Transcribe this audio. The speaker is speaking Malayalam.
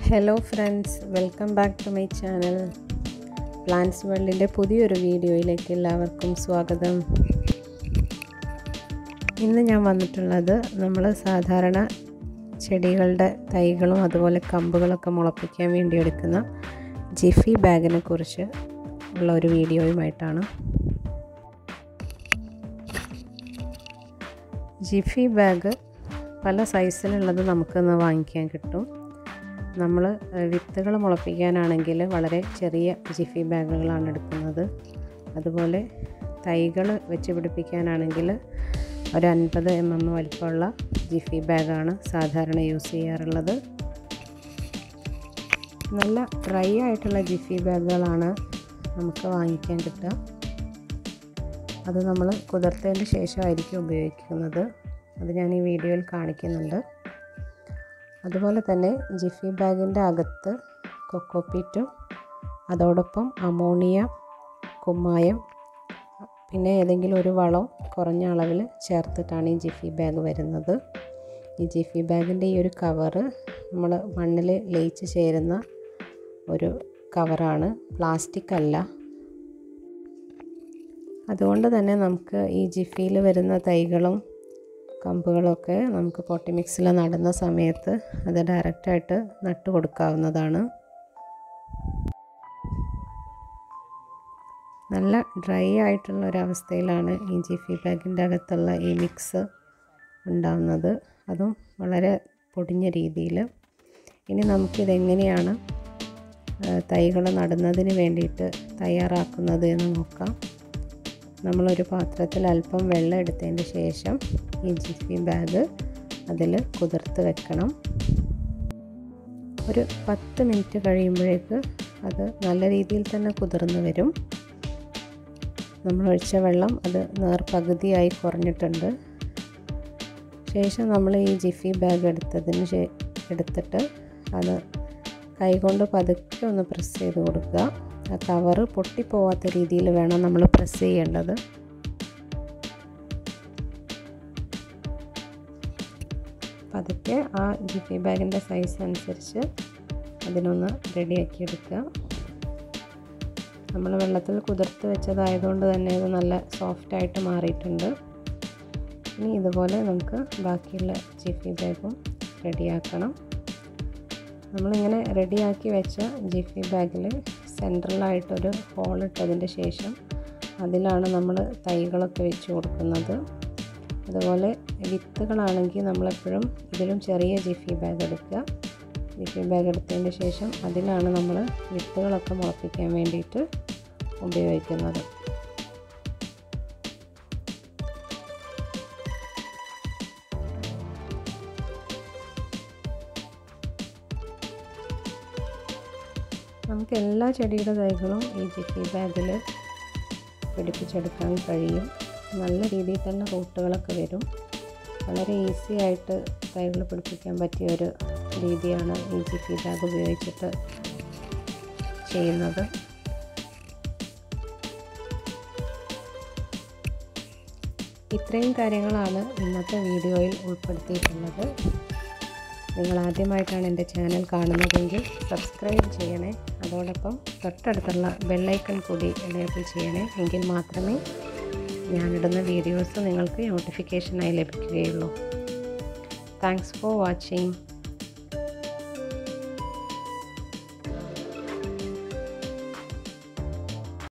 hello friends welcome back to my channel plants വേൾഡിൻ്റെ പുതിയൊരു വീഡിയോയിലേക്ക് എല്ലാവർക്കും സ്വാഗതം ഇന്ന് ഞാൻ വന്നിട്ടുള്ളത് നമ്മൾ സാധാരണ ചെടികളുടെ തൈകളും അതുപോലെ കമ്പുകളൊക്കെ മുളപ്പിക്കാൻ വേണ്ടി എടുക്കുന്ന ജിഫി ബാഗിനെ കുറിച്ച് ഉള്ള ഒരു വീഡിയോയുമായിട്ടാണ് ജിഫി ബാഗ് പല സൈസിലുള്ളത് നമുക്കിന്ന് വാങ്ങിക്കാൻ കിട്ടും നമ്മൾ വിത്തുകൾ മുളപ്പിക്കാനാണെങ്കിൽ വളരെ ചെറിയ ജിഫി ബാഗുകളാണ് എടുക്കുന്നത് അതുപോലെ തൈകൾ വെച്ച് പിടിപ്പിക്കാനാണെങ്കിൽ ഒരു അൻപത് എം എം വലിപ്പമുള്ള ജിഫി ബാഗാണ് സാധാരണ യൂസ് ചെയ്യാറുള്ളത് നല്ല ഡ്രൈ ആയിട്ടുള്ള ജിഫി ബാഗുകളാണ് നമുക്ക് വാങ്ങിക്കാൻ കിട്ടുക അത് നമ്മൾ കുതിർത്തതിന് ശേഷമായിരിക്കും ഉപയോഗിക്കുന്നത് അത് ഞാൻ ഈ വീഡിയോയിൽ കാണിക്കുന്നുണ്ട് അതുപോലെ തന്നെ ജിഫി ബാഗിൻ്റെ അകത്ത് കൊക്കോപ്പീറ്റും അതോടൊപ്പം അമോണിയ കുമ്മായം പിന്നെ ഏതെങ്കിലും ഒരു വളം കുറഞ്ഞ അളവിൽ ചേർത്തിട്ടാണ് ഈ ജിഫി ബാഗ് വരുന്നത് ഈ ജിഫി ബാഗിൻ്റെ ഈ ഒരു കവറ് നമ്മൾ മണ്ണിൽ ലയിച്ച് ചേരുന്ന ഒരു കവറാണ് പ്ലാസ്റ്റിക് അല്ല അതുകൊണ്ട് തന്നെ നമുക്ക് ഈ ജിഫിയിൽ വരുന്ന തൈകളും കമ്പുകളൊക്കെ നമുക്ക് പോട്ടി മിക്സിൽ നടുന്ന സമയത്ത് അത് ഡയറക്റ്റായിട്ട് നട്ടു കൊടുക്കാവുന്നതാണ് നല്ല ഡ്രൈ ആയിട്ടുള്ള ഒരവസ്ഥയിലാണ് ഈ ജിഫി ബാഗിൻ്റെ അകത്തുള്ള ഈ മിക്സ് ഉണ്ടാവുന്നത് അതും വളരെ പൊടിഞ്ഞ രീതിയിൽ ഇനി നമുക്കിതെങ്ങനെയാണ് തൈകൾ നടുന്നതിന് വേണ്ടിയിട്ട് തയ്യാറാക്കുന്നത് എന്ന് നോക്കാം നമ്മളൊരു പാത്രത്തിൽ അല്പം വെള്ളം എടുത്തതിന് ശേഷം ഈ ജിഫി ബാഗ് അതിൽ കുതിർത്ത് വെക്കണം ഒരു പത്ത് മിനിറ്റ് കഴിയുമ്പോഴേക്ക് അത് നല്ല രീതിയിൽ തന്നെ കുതിർന്ന് വരും നമ്മൾ ഒഴിച്ച വെള്ളം അത് നേർപകുതിയായി കുറഞ്ഞിട്ടുണ്ട് ശേഷം നമ്മൾ ഈ ജിഫി ബാഗ് എടുത്തതിന് ശേ എടുത്തിട്ട് അത് കൈകൊണ്ട് പതുക്കെ ഒന്ന് പ്രസ് ചെയ്ത് കൊടുക്കുക ആ കവറ് പൊട്ടിപ്പോവാത്ത രീതിയിൽ വേണം നമ്മൾ പ്രസ് ചെയ്യേണ്ടത് പതുക്കെ ആ ജിഫി ബാഗിൻ്റെ സൈസ് അനുസരിച്ച് അതിനൊന്ന് റെഡിയാക്കി എടുക്കുക നമ്മൾ വെള്ളത്തിൽ കുതിർത്ത് വെച്ചതായതുകൊണ്ട് തന്നെ ഇത് നല്ല സോഫ്റ്റായിട്ട് മാറിയിട്ടുണ്ട് ഇനി ഇതുപോലെ നമുക്ക് ബാക്കിയുള്ള ജിഫി ബാഗും റെഡിയാക്കണം നമ്മളിങ്ങനെ റെഡിയാക്കി വെച്ച ജിഫി ബാഗിൽ സെൻട്രലായിട്ടൊരു ഹോൾ ഇട്ടതിന് ശേഷം അതിലാണ് നമ്മൾ തൈകളൊക്കെ വെച്ച് കൊടുക്കുന്നത് അതുപോലെ വിത്തുകളാണെങ്കിൽ നമ്മളെപ്പോഴും ഇതിലും ചെറിയ ജിഫി ബാഗ് എടുക്കുക ജിഫി ബാഗ് എടുത്തതിന് ശേഷം അതിലാണ് നമ്മൾ വിത്തുകളൊക്കെ മുളപ്പിക്കാൻ വേണ്ടിയിട്ട് ഉപയോഗിക്കുന്നത് നമുക്ക് എല്ലാ ചെടിയുടെ തൈകളും ഈ ജിഫി ബാഗിൽ പിടിപ്പിച്ചെടുക്കാൻ കഴിയും നല്ല രീതിയിൽ തന്നെ റൂട്ടുകളൊക്കെ വരും വളരെ ഈസി ആയിട്ട് തൈകൾ പിടിപ്പിക്കാൻ പറ്റിയ ഒരു രീതിയാണ് ഈ ജിഫി ബാഗ് ഉപയോഗിച്ചിട്ട് ചെയ്യുന്നത് ഇത്രയും കാര്യങ്ങളാണ് ഇന്നത്തെ വീഡിയോയിൽ ഉൾപ്പെടുത്തിയിട്ടുള്ളത് നിങ്ങൾ ആദ്യമായിട്ടാണ് എൻ്റെ ചാനൽ കാണുന്നതെങ്കിൽ സബ്സ്ക്രൈബ് ചെയ്യണേ അതോടൊപ്പം തൊട്ടടുത്തുള്ള ബെല്ലൈക്കൺ കൂടി എനേബിൾ ചെയ്യണേ എങ്കിൽ മാത്രമേ ഞാനിടുന്ന വീഡിയോസ് നിങ്ങൾക്ക് നോട്ടിഫിക്കേഷനായി ലഭിക്കുകയുള്ളൂ താങ്ക്സ് ഫോർ വാച്ചിങ്